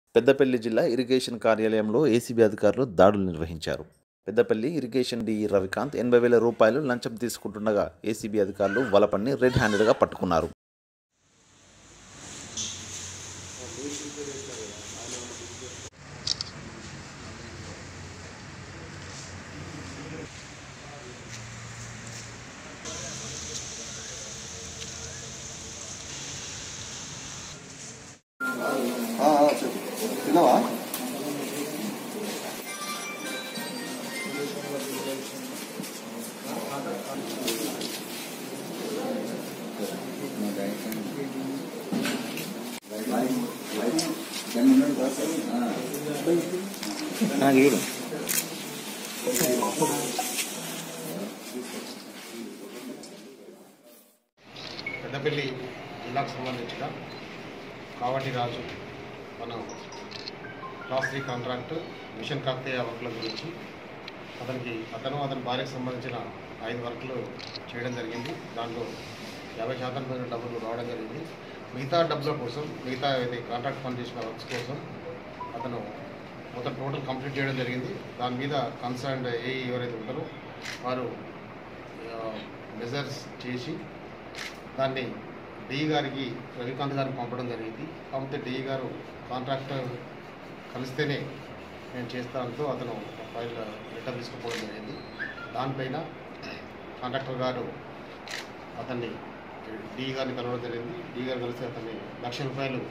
పెద్దపల్లి జిల్లా ఇరిగేషన్ కార్యాలయంలో ఏసీబీ అధికారులు దాడులు నిర్వహించారు పెద్దపల్లి ఇరిగేషన్ డిఈ రవికాంత్ ఎనభై వేల రూపాయలు లంచం తీసుకుంటుండగా ఏసీబీ అధికారులు వలపన్ని రెడ్ హ్యాండెడ్గా పట్టుకున్నారు ఆ, ఆ, చెప్పు తిన్నావా పెద్దపల్లి జిల్లాకు సంబంధించిన కావటి రాజు మన class three contract mission Kakatiya వర్క్ల గురించి అతనికి అతను అతని భార్యకు సంబంధించిన ఐదు వర్క్లు చేయడం జరిగింది దాంట్లో యాభై శాతం పైన డబ్బులు రావడం జరిగింది మిగతా డబ్బుల కోసం మిగతా ఇది కాంట్రాక్ట్ పని చేసిన వర్క్స్ కోసం అతను మొత్తం టోటల్ కంప్లీట్ చేయడం జరిగింది దాని మీద కన్సర్న్ ఏ ఎవరైతే ఉంటారో వారు మెజర్స్ చేసి దాన్ని డిఈ గారికి రవికాంత్ గారికి పంపడం జరిగింది కాకపోతే డిఈ గారు కాంట్రాక్టర్ కలిస్తేనే నేను చేస్తానంటూ అతను ఫైల్ లెటర్ తీసుకుపోవడం జరిగింది దానిపైన కాంట్రాక్టర్ గారు అతన్ని డిఈ గారిని కలవడం జరిగింది డిఈ గారు కలిసి అతన్ని లక్ష రూపాయలు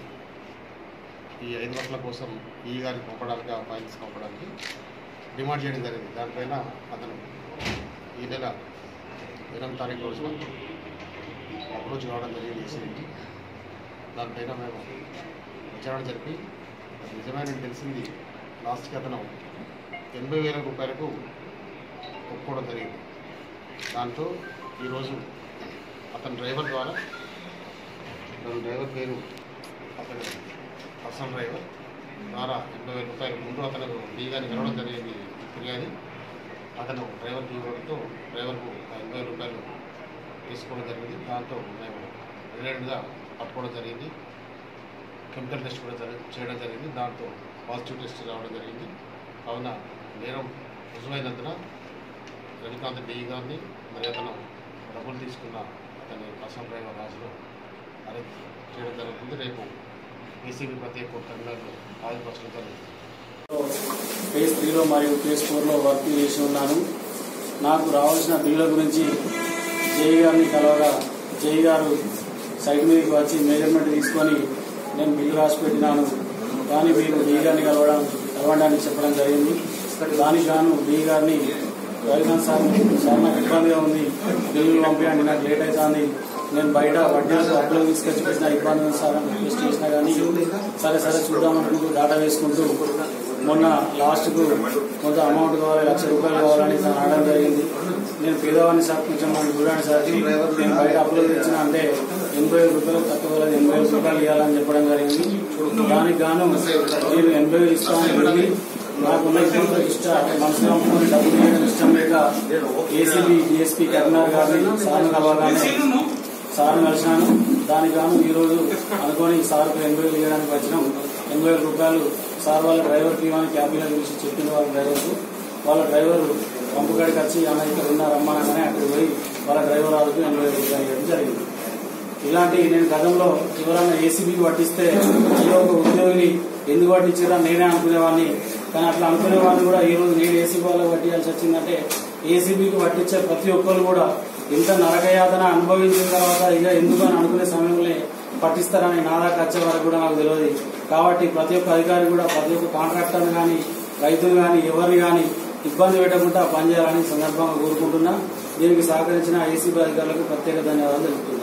ఈ ఐదు వర్షాల కోసం ఈ గారికి పంపడానికి ఆ ఫైల్స్ పంపడానికి డిమాండ్ చేయడం జరిగింది దానిపైన అతను ఈ నెల ఎనిమిది తారీఖు రోజున అప్రోచ్ కావడం జరిగింది ఏసీకి దానిపైన మేము విచారణ జరిపి అది నిజమైన తెలిసింది లాస్ట్కి అతను ఎనభై వేల రూపాయలకు ఒప్పుకోవడం జరిగింది దాంట్లో ఈరోజు అతని డ్రైవర్ ద్వారా అతని డ్రైవర్ పేరు అతని పర్సనల్ డ్రైవర్ ద్వారా ఎనభై వేల రూపాయలు ముందు అతను దిగాని కలవడం జరిగింది ఫిర్యాది అతను డ్రైవర్కి ఇవ్వడంతో డ్రైవర్కు ఆ ఎనభై వేల రూపాయలు తీసుకోవడం జరిగింది దాంతో మేము రిలేటెడ్గా పట్టుకోవడం జరిగింది కెమికల్ టెస్ట్ కూడా జరి చేయడం జరిగింది దాంతో పాజిటివ్ టెస్ట్ రావడం జరిగింది కావున నేరం రుజువైనందున రవికాంత్ డిఈ గారిని మరి అతను డబ్బులు తీసుకున్న అతని పర్సనల్ డ్రైవర్ రాజులో అరెస్ట్ చేయడం జరుగుతుంది రేపు ఏసీబీ ప్రత్యేక కోర్టు టెర్మినల్లో హాజరుపరచడం జరుగుతుంది ఫేజ్ త్రీలో మరియు ఫేజ్ ఫోర్లో వర్క్ చేసి ఉన్నాను నాకు రావాల్సిన బిల్లుల గురించి జై గారిని కలవగా జై గారు సైట్ మీదకి వచ్చి మెజర్మెంట్ తీసుకొని నేను బిల్లు రాసి పెట్టినాను కానీ మీరు డీ గారిని కలవడం కలవడానికి చెప్పడం జరిగింది దానికి గాను డీ గారిని రవికాంత్ సార్ సార్ నాకు ఇబ్బందిగా ఉంది బిల్లులు పంపించండి నాకు లేట్ అవుతుంది నేను బయట వడ్డీలకు అప్పులు తీసుకొచ్చి పెట్టిన ఇబ్బంది ఉంది సార్ అని రిక్వెస్ట్ చేసినా కానీ సరే సరే చూద్దామనుకుంటూ డాటా వేసుకుంటూ మొన్న లాస్ట్కు కొంత అమౌంట్ కావాలి లక్ష రూపాయలు కావాలని తను అడగడం జరిగింది నేను పేదవాడిని సార్ కొంచెం నన్ను చూడండి సార్ నేను బయట అప్పులు తెచ్చిన అంటే ఎనభై వేల రూపాయలు తక్కువ లేదు ఎనభై వేల రూపాయలు ఇవ్వాలని చెప్పడం జరిగింది దానికి గాను నేను ఎనభై వేలు ఇస్తానని చెప్పి నాకున్న ఇబ్బందులకు ఇష్ట మనసులో అమ్ముకొని డబ్బులు ఇవ్వడం ఇష్టం లేక ఏసీబీ డిఎస్పీ కరీంనగర్ గారిని సార్ను కలవగానే సార్ని కలిసినాను దానికి గాను ఈరోజు అనుకోని సార్కు ఎనభై వేలు ఇవ్వడానికి వచ్చినాం ఎనభై వేల రూపాయలు సార్ వాళ్ళ డ్రైవర్కి ఇవ్వని క్యాబిన్లో పిలిచి చెప్పిన వాళ్ళ డ్రైవర్కు వాళ్ళ డ్రైవర్ పంపు కాడికి వచ్చి అన్న ఇక్కడ ఉన్న రమ్మనగానే అక్కడికి పోయి వాళ్ళ డ్రైవర్ వాళ్ళకి ఎనభై వేల రూపాయలు ఇవ్వడం జరిగింది ఇలాంటి నేను గతంలో ఎవరైనా ఏసీబీకి పట్టిస్తే అయ్యో ఒక ఉద్యోగిని ఎందుకు పట్టించారా నేనే అనుకునేవాడిని కానీ అట్లా అనుకునేవాడిని కూడా ఈ రోజు నేను ఏసీబీ వాళ్ళకి పట్టించాల్సి వచ్చిందంటే ఏసీబీకి పట్టించే ప్రతి ఒక్కరు కూడా ఇంత నరకయాతన అనుభవించిన తర్వాత ఇక ఎందుకు అని అనుకునే సమయంలో పట్టిస్తారని నా దాకా వచ్చే వరకు కూడా నాకు తెలియదు కాబట్టి ప్రతి ఒక్క అధికారి కూడా ప్రతి ఒక్క కాంట్రాక్టర్ని కానీ రైతులు కానీ ఎవరిని కానీ ఇబ్బంది పెట్టకుండా పనిచేయాలని ఈ సందర్భంగా కోరుకుంటున్నా దీనికి సహకరించిన ఏసీబీ అధికారులకు ప్రత్యేక ధన్యవాదాలు తెలుపుతున్నాను